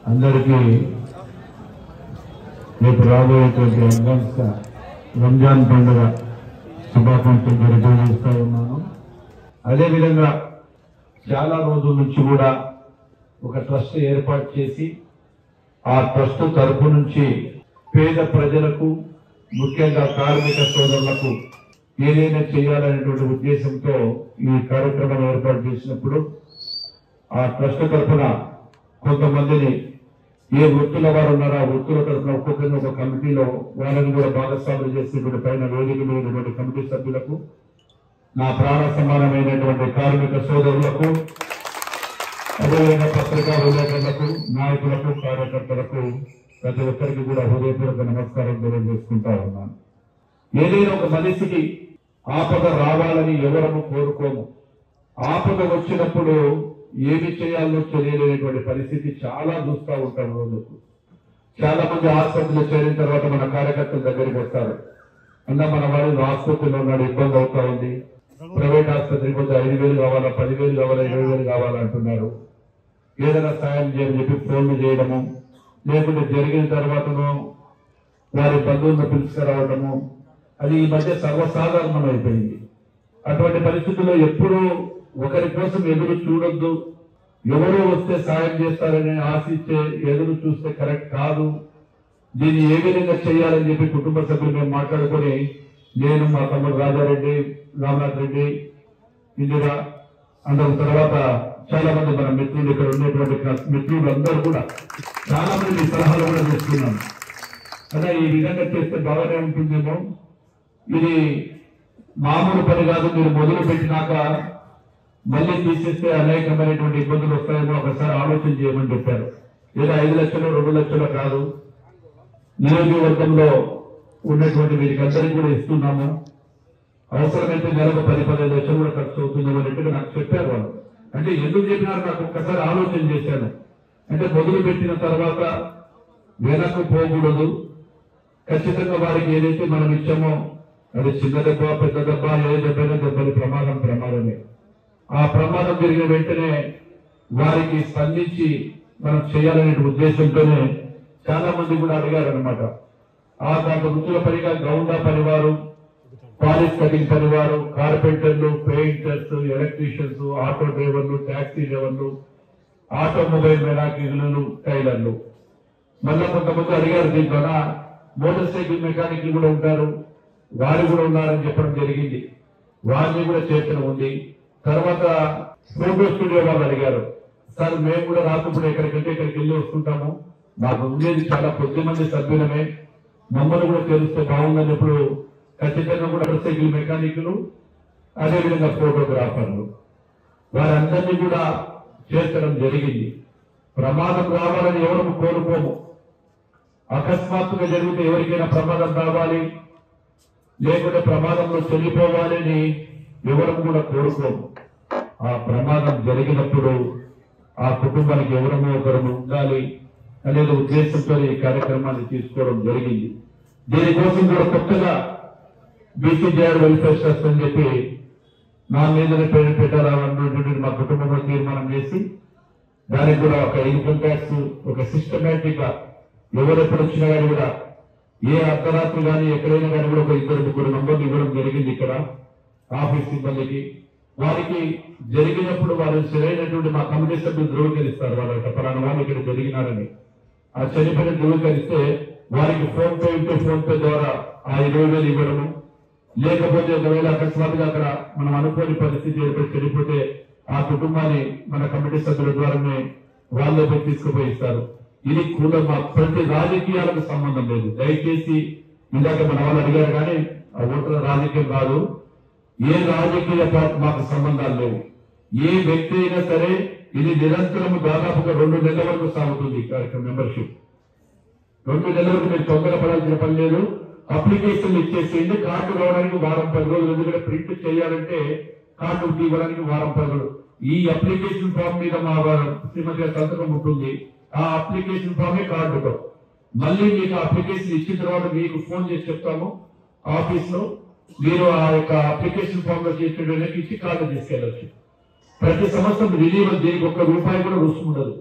అందరికీ రేపు రాబోయేటువంటి అడ్వాన్స్ రంజాన్ పండుగ శుభాకాంక్షలు తెలియజేస్తా ఉన్నాను అదేవిధంగా చాలా రోజుల నుంచి కూడా ఒక ట్రస్ట్ ఏర్పాటు చేసి ఆ ట్రస్ట్ తరపు నుంచి పేద ప్రజలకు ముఖ్యంగా కార్మిక సోదరులకు ఏదైనా చేయాలనేటువంటి ఉద్దేశంతో ఈ కార్యక్రమం ఏర్పాటు చేసినప్పుడు ఆ ట్రస్ట్ తరఫున కొంతమందిని ఏ వృత్తుల వారు ఉన్నారో ఆ వృత్తుల తరఫున ఒక్కొక్కరిని ఒక కమిటీలో వాళ్ళని కూడా భాగస్వాములు చేసేటువంటి పైన వేదిక లేనటువంటి కమిటీ సభ్యులకు నా ప్రాణ సమానమైనటువంటి కార్మిక సోదరులకు అదేవిధంగా పత్రికా విలేకరులకు నాయకులకు కార్యకర్తలకు ప్రతి ఒక్కరికి కూడా హృదయపూర్వక నమస్కారం తెలియజేసుకుంటా ఉన్నాను ఏదైనా ఒక మనిషికి ఆపద రావాలని ఎవరము కోరుకోము ఆపద వచ్చినప్పుడు ఏమి చేయాలో తెలియలేనటువంటి పరిస్థితి చాలా చూస్తూ ఉంటాం రోజుకు చాలా మంది ఆసుపత్రిలో చేరిన తర్వాత మన కార్యకర్తల దగ్గరికి వస్తారు అన్న మన వాడు ఆసుపత్రిలో ఉన్నాడు ఇబ్బంది అవుతా ఉంది ప్రైవేట్ ఆసుపత్రికి పోతే ఐదు వేలు కావాలా పదివేలు కావాలా ఇరవై వేలు కావాలా అంటున్నారు ఏదైనా సాయం చేయని చెప్పి ఫోన్లు చేయడము లేకుంటే జరిగిన తర్వాతను వారి బంధువులను పిలుచుకురావడము అది ఈ మధ్య సర్వసాధారణం అయిపోయింది అటువంటి పరిస్థితుల్లో ఎప్పుడూ ఒకరి కోసం ఎదురు చూడొద్దు ఎవరో వస్తే సాయం చేస్తారని ఆశించే ఎదురు చూస్తే కరెక్ట్ కాదు దీన్ని ఏ విధంగా చేయాలని చెప్పి కుటుంబ సభ్యులు మేము మాట్లాడుకొని నేను మా తమ్ముడు రాజారెడ్డి రామనాథ్ రెడ్డి ఇందిరా అందరి తర్వాత చాలా మంది మన మిత్రులు ఇక్కడ ఉండేటువంటి క- మిత్రులు అందరూ కూడా చాలా మంది మీ సలహాలు కూడా తీసుకున్నాను అదే ఈ విధంగా చేస్తే బాగానే ఉంటుందేమో ఇది మామూలు పని కాదు మీరు మొదలు పెట్టినాక మళ్ళీ తీసేస్తే అనేకమైనటువంటి ఇబ్బందులు వస్తాయేమో ఒకసారి ఆలోచన చేయమని చెప్పారు ఏదో ఐదు లక్షలు రెండు లక్షలు కాదు నియోజకవర్గంలో ఉన్నటువంటి వీరికి అందరికీ కూడా ఇస్తున్నాము అవసరమైతే నెలకు పది పదిహేను లక్షలు కూడా ఖర్చు అవుతుంది అన్నట్టుగా నాకు చెప్పారు వాళ్ళు అంటే ఎందుకు చెప్పినారు నాకు ఒక్కసారి ఆలోచన చేశాను అంటే మొదలు పెట్టిన తర్వాత వెనక్కు పోకూడదు ఖచ్చితంగా వారికి ఏదైతే మనం ఇచ్చామో అది చిన్న దెబ్బ పెద్ద దెబ్బ ఏ దెబ్బైనా దెబ్బలు ప్రమాదం ప్రమాదమే ఆ ప్రమాదం జరిగిన వెంటనే వారికి స్పందించి మనం చేయాలనే ఉద్దేశంతోనే చాలా మంది కూడా అడిగారు అనమాట ఆ దాంట్లో వృత్తుల పనిగా గౌండా పనివారు పాలిష్ కటింగ్ పనివారు కార్పెంటర్లు పెయింటర్స్ ఎలక్ట్రీషియన్స్ ఆటో డ్రైవర్లు ట్యాక్సీ డ్రైవర్లు ఆటోమొబైల్ మెకానిక్లు టైలర్లు మళ్ళీ కొంతమంది అడిగారు దీంట్లోన మోటార్ సైకిల్ మెకానిక్లు కూడా ఉంటారు వారు కూడా ఉన్నారని చెప్పడం జరిగింది వారిని కూడా చేర్చడం ఉంది తర్వాత ఫోటో స్టూడియో వాళ్ళు అడిగారు సార్ మేము కూడా రాకపోతే ఎక్కడికంటే ఇక్కడికి వెళ్ళి వస్తుంటాము మాకు ఉండేది చాలా కొద్ది మంది సభ్యులమే మమ్మల్ని కూడా తెలిస్తే బాగుందన్నప్పుడు ఖచ్చితంగా కూడా మోటార్ సైకిల్ మెకానిక్లు అదేవిధంగా ఫోటోగ్రాఫర్లు వారందరినీ కూడా చేర్చడం జరిగింది ప్రమాదం రావాలని ఎవరు కోరుకోము అకస్మాత్తుగా జరిగితే ఎవరికైనా ప్రమాదం రావాలి లేకుంటే ప్రమాదంలో చనిపోవాలి అని ఎవరు కూడా కోరుకోము ఆ ప్రమాదం జరిగినప్పుడు ఆ కుటుంబానికి ఎవరమో ఒకరు ఉండాలి అనేది ఉద్దేశంతో ఈ కార్యక్రమాన్ని తీసుకోవడం జరిగింది దీనికోసం కూడా కొత్తగా బీసీజేఆర్ వెల్ఫేర్ ట్రస్ట్ అని చెప్పి నా మీదనే పేరు పెట్టాలన్నటువంటి మా కుటుంబంలో తీర్మానం చేసి దానికి కూడా ఒక ఇన్కమ్ ట్యాక్స్ ఒక సిస్టమేటిక్ గా ఎవరెప్పుడు వచ్చినా కానీ కూడా ఏ అర్ధరాత్రి కానీ ఎక్కడైనా కానీ కూడా ఒక ఇద్దరు ముగ్గురు నంబర్లు ఇవ్వడం జరిగింది ఇక్కడ ఆఫీస్ సిబ్బందికి వారికి జరిగినప్పుడు వారు సరైనటువంటి మా కమిటీ సభ్యులు ధృవీకరిస్తారు వాళ్ళ పలానా వాళ్ళు ఇక్కడ జరిగినారని ఆ చనిపోయిన ధృవీకరిస్తే వారికి ఫోన్ పే ఉంటే ఫోన్ పే ద్వారా ఆ ఇరవై వేలు ఇవ్వడము లేకపోతే ఒకవేళ అకస్మాత్తుగా అక్కడ మనం అనుకోని పరిస్థితి ఏర్పడి చనిపోతే ఆ కుటుంబాన్ని మన కమిటీ సభ్యుల ద్వారానే వాళ్ళే పోయి తీసుకుపోయి ఇస్తారు ఇది కూడా మా ప్రతి రాజకీయాలకు సంబంధం లేదు దయచేసి ఇందాక మన వాళ్ళు అడిగారు కానీ ఆ ఓటర్ రాజకీయం కాదు ఏ రాజకీయ పార్టీ మాకు సంబంధాలు లేవు ఏ వ్యక్తి అయినా సరే ఇది నిరంతరం దాదాపుగా రెండు నెలల వరకు సాగుతుంది ఈ కార్యక్రమం మెంబర్షిప్ రెండు నెలల వరకు మీరు తొందరపడాల్సిన పని లేదు అప్లికేషన్ ఇచ్చేసేయండి కార్డు రావడానికి వారం పది రోజులు ఎందుకంటే ప్రింట్ చేయాలంటే కార్డు ఇవ్వడానికి వారం పది రోజులు ఈ అప్లికేషన్ ఫామ్ మీద మా శ్రీమతి గారి సంతకం ఉంటుంది ఆ అప్లికేషన్ ఫామే కార్డుతో మళ్ళీ మీకు అప్లికేషన్ ఇచ్చిన తర్వాత మీకు ఫోన్ చేసి చెప్తాము ఆఫీస్ లో మీరు ఆ యొక్క అప్లికేషన్ ఫామ్ లో చేసిన ఇచ్చి కార్డు తీసుకెళ్ళచ్చు ప్రతి సంవత్సరం రిలీవల్ దీనికి ఒక్క రూపాయి కూడా రుసుము ఉండదు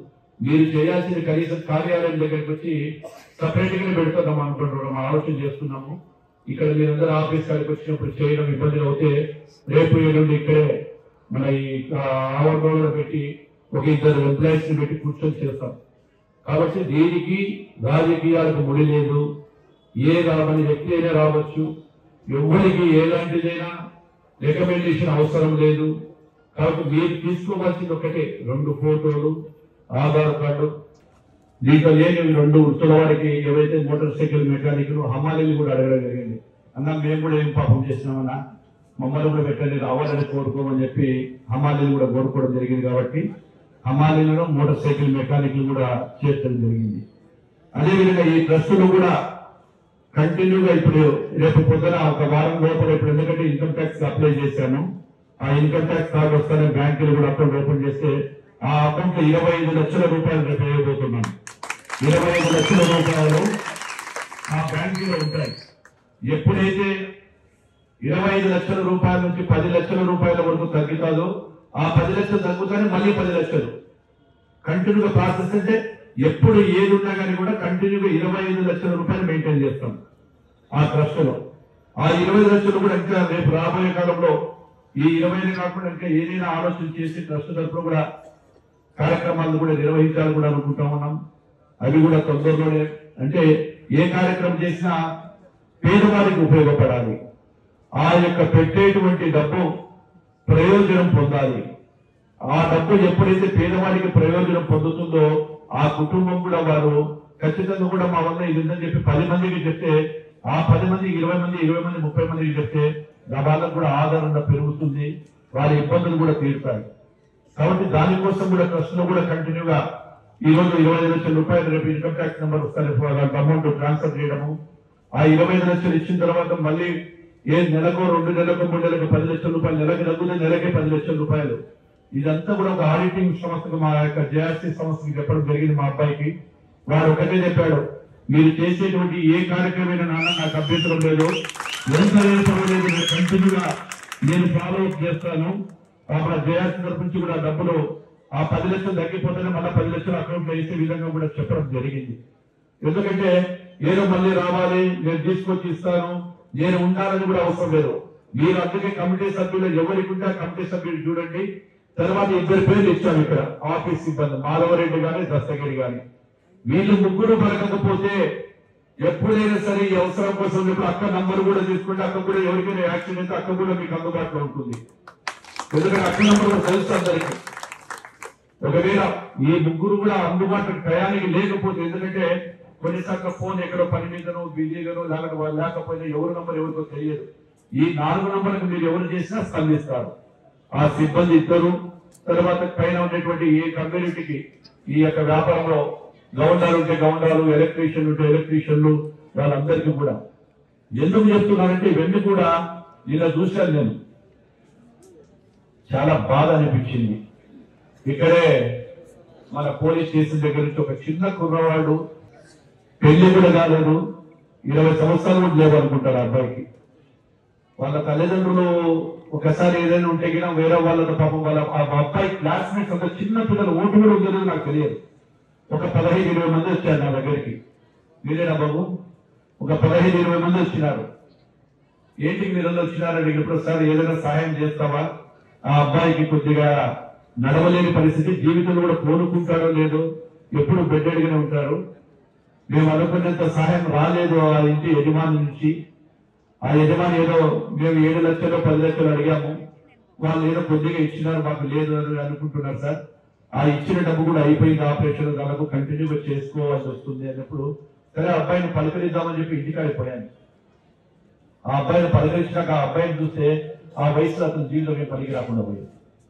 మీరు చేయాల్సిన కనీసం కార్యాలయం దగ్గరికి వచ్చి సపరేట్ గానే పెడుతున్నాం అనుకుంటున్నాం ఆలోచన చేస్తున్నాము ఇక్కడ మీరందరూ ఆఫీస్ కాడికి వచ్చినప్పుడు చేయడం ఇబ్బందులు అవుతే రేపు ఎల్లుండి ఇక్కడే మన ఈ ఆవర్లో పెట్టి ఒక ఇద్దరు ఎంప్లాయీస్ ని పెట్టి కూర్చొని చేస్తాం కాబట్టి దీనికి రాజకీయాలకు ముడి లేదు ఏ రాబడి వ్యక్తి అయినా రావచ్చు ఎవరికి ఎలాంటిదైనా రికమెండేషన్ అవసరం లేదు కాబట్టి మీరు తీసుకోవాల్సింది ఒకటే రెండు ఫోటోలు ఆధార్ కార్డు దీంట్లో లేని రెండు వృత్తుల వారికి ఏవైతే మోటార్ సైకిల్ మెకానిక్లు హమాలీలు కూడా అడగడం జరిగింది అన్న మేము కూడా ఏం పాపం చేసినామన్నా మమ్మల్ని కూడా పెట్టండి రావాలని కోరుకోమని చెప్పి హమాలీలు కూడా కోరుకోవడం జరిగింది కాబట్టి హమాలీలను మోటార్ సైకిల్ మెకానిక్లు కూడా చేర్చడం జరిగింది అదేవిధంగా ఈ ట్రస్టులు కూడా కంటిన్యూగా ఇప్పుడు రేపు పొద్దున ఒక వారం లోపల ఇప్పుడు ఎందుకంటే ఇన్కమ్ ట్యాక్స్ అప్లై చేశాను ఆ ఇన్కమ్ ట్యాక్స్ కార్డు వస్తానే బ్యాంకులు కూడా అకౌంట్ ఓపెన్ చేస్తే ఆ అకౌంట్ లో ఇరవై ఐదు లక్షల రూపాయలు రేపు వేయబోతున్నాను ఇరవై ఐదు లక్షల రూపాయలు ఆ బ్యాంకులో ఉంటాయి ఎప్పుడైతే ఇరవై ఐదు లక్షల రూపాయల నుంచి పది లక్షల రూపాయల వరకు తగ్గుతాదో ఆ పది లక్షలు తగ్గుతానే మళ్ళీ పది లక్షలు కంటిన్యూగా ప్రాసెస్ అంటే ఎప్పుడు ఏది ఉన్నా కానీ కూడా కంటిన్యూగా ఇరవై ఐదు లక్షల రూపాయలు మెయింటైన్ చేస్తాం ఆ ట్రస్ట్ లో ఆ ఇరవై లక్షలు కూడా ఇంకా రేపు రాబోయే కాలంలో ఈ ఇరవై కాకుండా ఇంకా ఏదైనా ఆలోచన చేసి ట్రస్ట్ తరఫున కూడా కార్యక్రమాలను కూడా నిర్వహించాలని కూడా అనుకుంటా ఉన్నాం అవి కూడా తొందరలోనే అంటే ఏ కార్యక్రమం చేసినా పేదవారికి ఉపయోగపడాలి ఆ యొక్క పెట్టేటువంటి డబ్బు ప్రయోజనం పొందాలి ఆ డబ్బు ఎప్పుడైతే పేదవారికి ప్రయోజనం పొందుతుందో ఆ కుటుంబం కూడా వారు ఖచ్చితంగా కూడా మా వల్ల ఇది ఉందని చెప్పి పది మందికి చెప్తే ఆ పది మంది ఇరవై మంది ఇరవై మంది ముప్పై మందికి చెప్తే నా వాళ్ళకు కూడా ఆదరణ పెరుగుతుంది వారి ఇబ్బందులు కూడా తీరుతాయి కాబట్టి దానికోసం కూడా ట్రస్ట్ లో కూడా కంటిన్యూగా ఈ రోజు ఇరవై ఐదు లక్షల రూపాయలు రేపు ఇన్కమ్ ట్యాక్స్ నెంబర్ వస్తారు అమౌంట్ ట్రాన్స్ఫర్ చేయడము ఆ ఇరవై ఐదు లక్షలు ఇచ్చిన తర్వాత మళ్ళీ ఏ నెలకు రెండు నెలలకు మూడు నెలలకు పది లక్షల రూపాయలు నెలకి తగ్గుతే నెలకే పది లక్షల రూపాయలు ఇదంతా కూడా ఒక ఆడిటింగ్ సంస్థకు మా యొక్క జేఆర్సీ సంస్థకి చెప్పడం జరిగింది మా అబ్బాయికి వాడు ఒకటే చెప్పాడు మీరు చేసేటువంటి ఏ కార్యక్రమమైన నాన్న నాకు అభ్యంతరం లేదు ఎంత లేదు పర్వాలేదు నేను కంటిన్యూగా నేను ఫాలో అప్ చేస్తాను ఆ మన జేఆర్సీ తరపు నుంచి కూడా డబ్బులు ఆ పది లక్షలు తగ్గిపోతేనే మళ్ళీ పది లక్షలు అకౌంట్ లో వేసే విధంగా కూడా చెప్పడం జరిగింది ఎందుకంటే ఏదో మళ్ళీ రావాలి నేను తీసుకొచ్చి ఇస్తాను నేను ఉండాలని కూడా అవసరం లేదు మీరు అందుకే కమిటీ సభ్యులు ఎవరికి ఉంటే ఆ కమిటీ సభ్యులు చూడండి తర్వాత ఇద్దరు పేర్లు ఇచ్చాము ఇక్కడ ఆఫీస్ సిబ్బంది మాధవరెడ్డి గాని దస్తగిరి గాని వీళ్ళు ముగ్గురు పలకకపోతే ఎప్పుడైనా సరే ఈ అవసరం కోసం ఇప్పుడు అక్క నంబర్ కూడా తీసుకుంటే అక్క కూడా ఎవరికైనా యాక్షన్ అయితే అక్క కూడా మీకు అందుబాటులో ఉంటుంది ఎందుకంటే అక్క నంబర్ కూడా తెలుసు అందరికీ ఒకవేళ ఈ ముగ్గురు కూడా అందుబాటు టయానికి లేకపోతే ఎందుకంటే కొన్నిసార్లు ఫోన్ ఎక్కడో పని మీదనో బిజీగానో లేకపోతే వాళ్ళు లేకపోయినా ఎవరి నంబర్ ఎవరికో తెలియదు ఈ నాలుగు నంబర్లకు మీరు ఎవరు చేసినా స్పందిస్తారు ఆ సిబ్బంది ఇద్దరు తర్వాత పైన ఉండేటువంటి ఏ కమ్యూనిటీకి ఈ యొక్క వ్యాపారంలో గౌండాలు ఉంటే గౌండాలు ఎలక్ట్రీషియన్ ఉంటే ఎలక్ట్రీషియన్లు వాళ్ళందరికీ కూడా ఎందుకు చెప్తున్నానంటే ఇవన్నీ కూడా నిన్న చూశాను నేను చాలా బాధ అనిపించింది ఇక్కడే మన పోలీస్ స్టేషన్ దగ్గర నుంచి ఒక చిన్న కుర్రవాడు పెళ్లి కూడా కాలేదు ఇరవై సంవత్సరాలు కూడా లేవు అనుకుంటారు ఆ అబ్బాయికి వాళ్ళ తల్లిదండ్రులు ఒకసారి ఏదైనా ఉంటే గిన వేరే వాళ్ళతో పాపం వాళ్ళ ఆ అబ్బాయి క్లాస్మేట్స్ అంత చిన్న పిల్లలు ఓటు కూడా ఉందో నాకు తెలియదు ఒక పదహైదు ఇరవై మంది వచ్చారు నా దగ్గరికి మీరేనా బాబు ఒక పదహైదు ఇరవై మంది వచ్చినారు ఏంటికి మీరు వచ్చినారని ఇప్పుడు సార్ ఏదైనా సహాయం చేస్తావా ఆ అబ్బాయికి కొద్దిగా నడవలేని పరిస్థితి జీవితంలో కూడా కోలుకుంటారో లేదో ఎప్పుడు బెడ్ అడిగిన ఉంటారు మేము అనుకున్నంత సహాయం రాలేదు ఆ ఇంటి యజమాని నుంచి ఆ యజమాని ఏదో మేము ఏడు లక్షలు పది లక్షలు అడిగాము వాళ్ళు ఏదో కొద్దిగా ఇచ్చినారు మాకు లేదు అని అనుకుంటున్నారు సార్ ఆ ఇచ్చిన డబ్బు కూడా అయిపోయింది ఆపరేషన్ వాళ్ళకు కంటిన్యూగా చేసుకోవాల్సి వస్తుంది అన్నప్పుడు సరే ఆ అబ్బాయిని పలకరిద్దామని చెప్పి ఇంటికి అయిపోయాను ఆ అబ్బాయిని పలకరించినాక ఆ అబ్బాయిని చూస్తే ఆ వయసులో అతను జీవితం పనికి రాకుండా పోయింది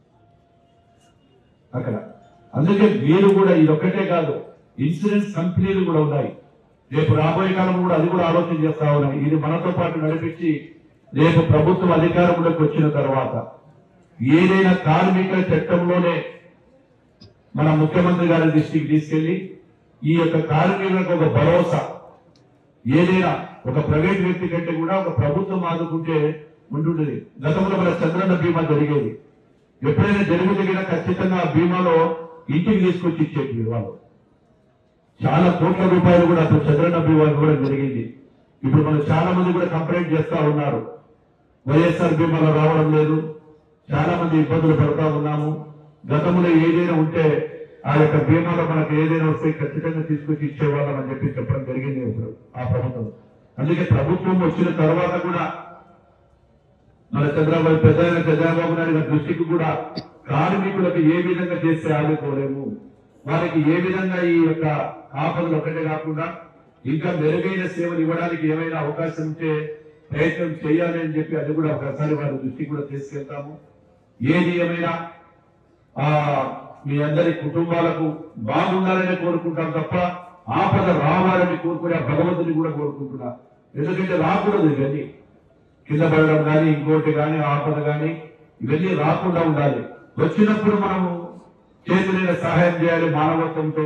అక్కడ అందుకే మీరు కూడా ఇది ఒక్కటే కాదు ఇన్సూరెన్స్ కంపెనీలు కూడా ఉన్నాయి రేపు రాబోయే కాలం కూడా అది కూడా ఆలోచన చేస్తా ఉన్నాయి ఇది మనతో పాటు నడిపించి రేపు ప్రభుత్వం అధికారంలోకి వచ్చిన తర్వాత ఏదైనా కార్మిక చట్టంలోనే మన ముఖ్యమంత్రి గారి దృష్టికి తీసుకెళ్లి ఈ యొక్క కార్మికులకు ఒక భరోసా ఏదైనా ఒక ప్రైవేట్ వ్యక్తి కంటే కూడా ఒక ప్రభుత్వం ఆదుకుంటే ఉంటుండేది గతంలో మన చంద్రన్న బీమా జరిగేది ఎప్పుడైనా జరిగితే కూడా ఖచ్చితంగా ఆ బీమాలో ఇంటికి తీసుకొచ్చి ఇచ్చేది వాళ్ళు చాలా కోట్ల రూపాయలు కూడా అప్పుడు చంద్రన్న బీమా కూడా జరిగింది ఇప్పుడు మనం చాలా మంది కూడా కంప్లైంట్ చేస్తా ఉన్నారు వైఎస్ఆర్ బీమాలో రావడం లేదు చాలా మంది ఇబ్బందులు పడుతూ ఉన్నాము గతంలో ఏదైనా ఉంటే ఆ యొక్క బీమాలో మనకు ఏదైనా వస్తే ఖచ్చితంగా తీసుకొచ్చి ఇచ్చేవాళ్ళం అని చెప్పి చెప్పడం జరిగింది ఇప్పుడు ఆ ప్రభుత్వం అందుకే ప్రభుత్వం వచ్చిన తర్వాత కూడా మన చంద్రబాబు పెద్ద చంద్రబాబు నాయుడు గారి దృష్టికి కూడా కార్మికులకు ఏ విధంగా చేస్తే ఆదుకోలేము వారికి ఏ విధంగా ఈ యొక్క ఆపదలు ఒకటే కాకుండా ఇంకా మెరుగైన సేవలు ఇవ్వడానికి ఏమైనా అవకాశం ఉంటే ప్రయత్నం చేయాలి అని చెప్పి అది కూడా ఒకసారి వారి దృష్టికి కూడా తీసుకెళ్తాము ఏది ఏమైనా ఆ మీ అందరి కుటుంబాలకు బాగుండాలని కోరుకుంటాం తప్ప ఆపద రావాలని కోరుకునే ఆ భగవంతుని కూడా కోరుకుంటున్నా ఎందుకంటే రాకూడదు ఇవన్నీ కింద పడడం కానీ ఇంకోటి కానీ ఆపద కానీ ఇవన్నీ రాకుండా ఉండాలి వచ్చినప్పుడు మనము చేతులైన సహాయం చేయాలి మానవత్వంతో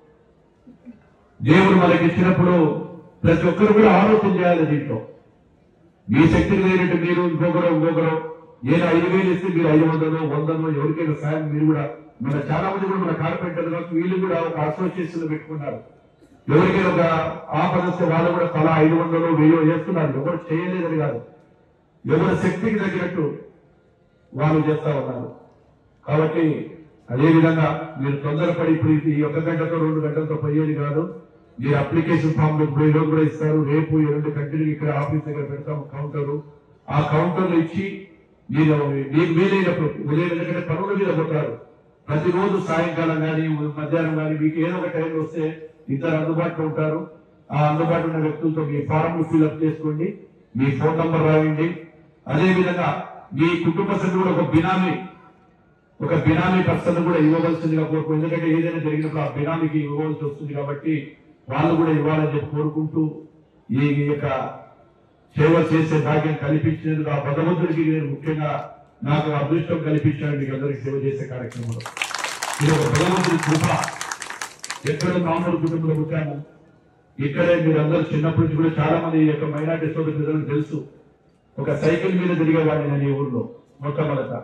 దేవుడు మనకి ఇచ్చినప్పుడు ప్రతి ఒక్కరు కూడా ఆలోచన చేయాలి దీంట్లో మీ శక్తికి లేనట్టు మీరు ఇంకొకరు ఇంకొకరు నేను ఐదు వేలు ఇస్తే మీరు ఐదు వందలు వందలు ఎవరికైనా సాయం మీరు కూడా మన చాలా మంది కూడా మన కార్పెంటర్ కావచ్చు వీళ్ళు కూడా ఒక అసోసియేషన్ పెట్టుకున్నారు ఎవరికైనా ఒక ఆపద వస్తే వాళ్ళు కూడా తలా ఐదు వందలు వెయ్యో చేస్తున్నారు ఎవరు చేయలేదని కాదు ఎవరి శక్తికి తగినట్టు వాళ్ళు చేస్తా ఉన్నారు కాబట్టి అదే విధంగా మీరు తొందరపడి ఇప్పుడు ఈ ఒక్క గంటతో రెండు గంటలతో పోయేది కాదు మీరు అప్లికేషన్ ఫామ్ ఇప్పుడు ఈరోజు కూడా ఇస్తారు రేపు ఈ రెండు కంటిన్యూ ఇక్కడ ఆఫీస్ దగ్గర పెడతాము కౌంటర్ ఆ కౌంటర్ లో ఇచ్చి మీరు మీకు వీలైనప్పుడు ఉదయం ఎందుకంటే పనుల మీద పోతారు ప్రతిరోజు సాయంకాలం కానీ మధ్యాహ్నం కానీ మీకు ఏదో ఒక టైం వస్తే ఇద్దరు అందుబాటులో ఉంటారు ఆ అందుబాటులో ఉన్న వ్యక్తులతో మీ ఫారం ఫిల్అప్ చేసుకోండి మీ ఫోన్ నంబర్ రాయండి అదే విధంగా మీ కుటుంబ సభ్యులు కూడా ఒక బినామీ ఒక బినామీ పర్సన్ కూడా ఇవ్వవలసిందిగా కోరుకు ఎందుకంటే ఏదైనా జరిగినప్పుడు ఆ బినామీకి ఇవ్వవలసి వస్తుంది కాబట్టి వాళ్ళు కూడా ఇవ్వాలని చెప్పి కోరుకుంటూ ఈ యొక్క సేవ చేసే భాగ్యం కల్పించినందుకు ఆ భగవంతుడికి నేను ముఖ్యంగా నాకు అదృష్టం కల్పించాను మీకు అందరికి సేవ చేసే కార్యక్రమంలో ఇది ఒక భగవంతుడి కృప ఎక్కడ మామూలు కుటుంబంలో పుట్టాము ఇక్కడే మీరందరూ చిన్నప్పటి నుంచి కూడా చాలా మంది ఈ యొక్క మైనార్టీ సోదరు ప్రజలకు తెలుసు ఒక సైకిల్ మీద తిరిగేవాడిని నేను ఈ ఊర్లో మొట్టమొదట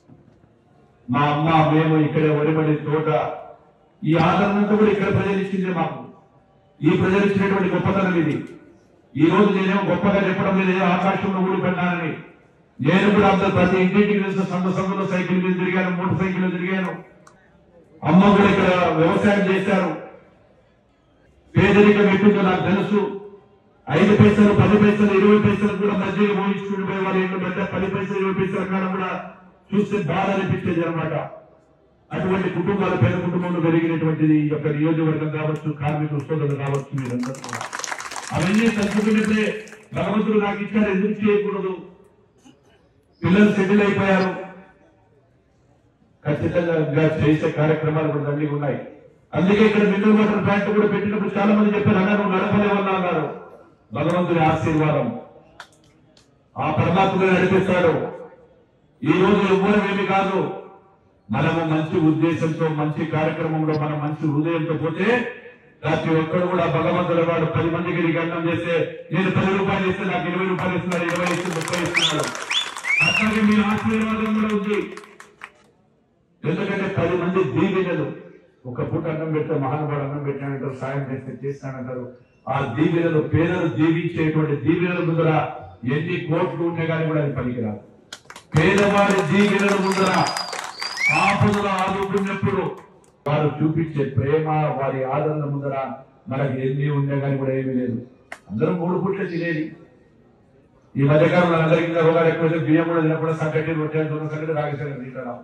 మా అమ్మ మేము ఇక్కడే వరిమడి తోట ఈ ఆదరణంతా కూడా ఇక్కడ ప్రజలు ఇచ్చిందే మాకు ఈ ప్రజలు ఇచ్చినటువంటి గొప్పతనం ఇది ఈ రోజు నేనేమో గొప్పగా చెప్పడం లేదు ఏదో ఆకాశంలో ఊడిపోయినానని నేను కూడా అందరు ప్రతి ఇంటింటికి తెలుసు సంద సందులో సైకిల్ మీద తిరిగాను మోటార్ సైకిల్ మీద తిరిగాను అమ్మ కూడా ఇక్కడ వ్యవసాయం చేశారు పేదరికం ఎట్టుందో నాకు తెలుసు ఐదు పైసలు పది పైసలు ఇరవై పైసలు కూడా మధ్య ఊహించుకుని పోయే వాళ్ళు ఏంటో పెద్ద పది పైసలు ఇరవై పైసల కాలం కూడా చూస్తే బాధ అనిపించేది అనమాట అటువంటి కుటుంబాలు పేద కుటుంబంలో పెరిగినటువంటిది ఈ యొక్క నియోజకవర్గం కావచ్చు కార్మికుల సోదరులు కావచ్చు మీరందరూ కూడా అవన్నీ తలుచుకున్నట్లే భగవంతుడు నాకు ఇచ్చారు ఎందుకు చేయకూడదు పిల్లలు సెటిల్ అయిపోయారు ఖచ్చితంగా ఇంకా చేసే కార్యక్రమాలు కూడా అన్ని ఉన్నాయి అందుకే ఇక్కడ మినరల్ వాటర్ ప్లాంట్ కూడా పెట్టినప్పుడు చాలా మంది చెప్పారు అన్నారు నువ్వు నడపలేవన్నా అన్నారు భగవంతుని ఆశీర్వాదం ఆ పరమాత్ముడు నడిపిస్తాడు ఈ రోజు ఎవ్వరం ఏమి కాదు మనము మంచి ఉద్దేశంతో మంచి కార్యక్రమంలో మనం మంచి హృదయంతో పోతే ప్రతి ఒక్కరు కూడా భగవంతుడు వాడు పది మందికి నీకు అన్నం చేస్తే నేను పది రూపాయలు ఇస్తే నాకు ఇరవై రూపాయలు ఇస్తున్నాడు ఇరవై ఇస్తే ముప్పై ఇస్తున్నాడు అట్లాగే మీ ఆశీర్వాదం కూడా ఉంది ఎందుకంటే పది మంది దీవెనలు ఒక పూట అన్నం పెడితే మహానుభావుడు అన్నం పెట్టానంటారు సాయం చేస్తే చేస్తానంటారు ఆ దీవెనలు పేదలు దీవించేటువంటి దీవెనల ముందర ఎన్ని కోట్లు ఉంటే కానీ కూడా అది పనికిరాదు పేదవాడి దీవెనల ముందర ఆపదలు ఆదుకున్నప్పుడు వారు చూపించే ప్రేమ వారి ఆదరణ ముందర మనకి ఎన్ని ఉండే కానీ కూడా ఏమీ లేదు అందరం మూడు పూట్ల తినేది ఈ మధ్యకాలంలో అందరికీ రోగాలు ఎక్కువ బియ్యం కూడా తినకుండా సంకటి రొట్టె దొంగ సంకటి రాగేశారు తింటాం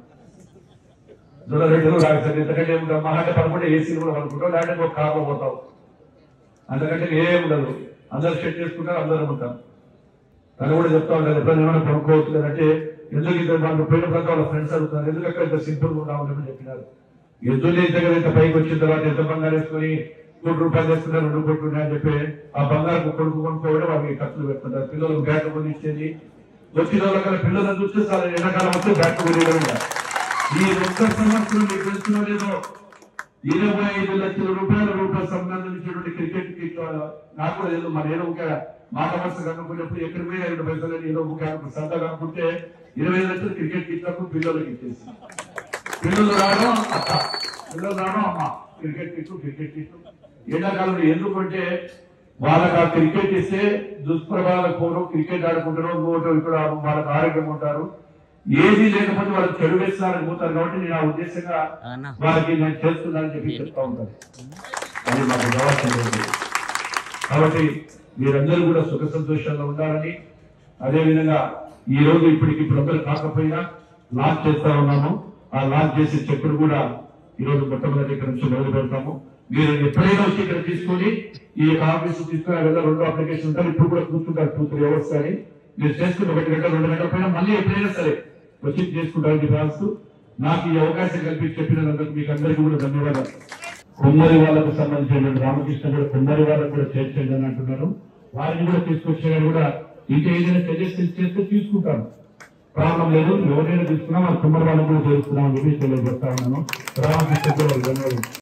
దొంగ రొట్టెలు రాగేశారు ఎందుకంటే ఏముంటాం మహా అంటే పనుకుంటే ఏసీలు కూడా పనుకుంటాం లేదంటే ఒక కార్లో పోతాం అందుకంటే ఏం ఉండదు అందరు సెట్ చేసుకుంటారు అందరం ఉంటాం తను కూడా చెప్తా ఉంటారు ఎప్పుడైనా ఏమైనా పనుకోవచ్చు లేదంటే ఎందుకు ఇద్దరు వాళ్ళు పోయిన ప్రకారం వాళ్ళ ఫ్రెండ్స్ అడుగుతున్నారు ఎందుకు అక్కడ ఇంత సింపుల్ గా ఉన్నామని చెప్పినారు ఎద్దులు దగ్గర ఇంత పైకి వచ్చిన తర్వాత ఎంత బంగారు వేసుకొని కోటి రూపాయలు వేస్తున్నారు రెండు కోట్లు ఉన్నాయని చెప్పి ఆ బంగారు కొడుకు కొనుక్కోవడం వాళ్ళకి ఖర్చులు పెడుతుంటారు పిల్లలకు బ్యాట్లు కొని ఇచ్చేది వచ్చిన వాళ్ళకన్నా పిల్లలను చూస్తే చాలా ఎండాకాలం వస్తే బ్యాట్లు కొనేయడం ఈ ఒక్క సంవత్సరం మీకు తెలుసుకున్న లేదో ఇరవై ఐదు లక్షల రూపాయల రూపాయలు సంబంధించినటువంటి క్రికెట్ కిట్ నాకు కూడా ఏదో మన ఏదో ఒక మాట వరుస కనుక్కున్నప్పుడు ఎక్కడ పోయి ఐదు పైసలు అని ఏదో ఒక సరదా కనుక్కుంటే ఇరవై ఐదు లక్షలు క్రికెట్ కిట్లకు పిల్లలకి ఇచ్చేసి పిల్లలు రావడం అక్క పిల్లలు రావడం అమ్మ క్రికెట్ కిట్ క్రికెట్ కిట్ ఎండాకాలంలో ఎందుకంటే వాళ్ళకి ఆ క్రికెట్ ఇస్తే దుష్ప్రభావాలకు పోరు క్రికెట్ ఆడుకుంటారు ఇంకోటి ఇక్కడ వాళ్ళకి ఆరోగ్యం ఉంటారు ఏది లేకపోతే వాళ్ళకి చెడు వేస్తారని పోతారు కాబట్టి నేను ఆ ఉద్దేశంగా అన్నా వాళ్ళకి నేను చేస్తున్నానని చెప్పి చెప్తా ఉంటాను అది మాకు కావాల్సిన లేదు. కాబట్టి మీరందరూ కూడా సుఖ సంతోషాల్లో ఉండాలని అదే విధంగా ఈ రోజు ఇప్పటికి ఇప్పుడు అందరూ కాకపోయినా లాంచ్ చేస్తా ఉన్నాము ఆ లాంచ్ చేసే చెక్కులు కూడా ఈ రోజు మొట్టమొదటి ఇక్కడ నుంచి మొదలు పెడతాము మీరు ఎప్పుడైనా వచ్చి ఇక్కడ తీసుకొని ఈ యొక్క ఆఫీసు తీసుకుని ఆ విధంగా రెండు అప్లికేషన్ ఉంటారు ఇప్పుడు కూడా కూర్చుంటారు టూ త్రీ అవర్స్ కానీ మీరు చేసుకుని ఒకటి గంట రెండు గంటల పైన మళ్ళీ ఎప్పుడైనా సరే వచ్చి చేసుకుంటారని భావిస్తూ నాకు ఈ అవకాశం కల్పించి చెప్పినందుకు మీకు అందరికీ కూడా ధన్యవాదాలు కుమ్మరి వాళ్ళకు సంబంధించినటువంటి రామకృష్ణ కూడా కుమ్మరి వాళ్ళకు కూడా చేర్చండి అని అంటున్నారు వారిని కూడా తీసుకొచ్చేవారు కూడా ఇంకా ఏదైనా సజెషన్స్ చేస్తే తీసుకుంటాను ప్రాబ్లం లేదు ఎవరైనా తీసుకున్నా మన కుమ్మరి వాళ్ళకు కూడా చేరుస్తున్నామని చెప్పి తెలియజేస్తా ఉన్నాను రామకృష్ణ కూడా ధన్యవాదాలు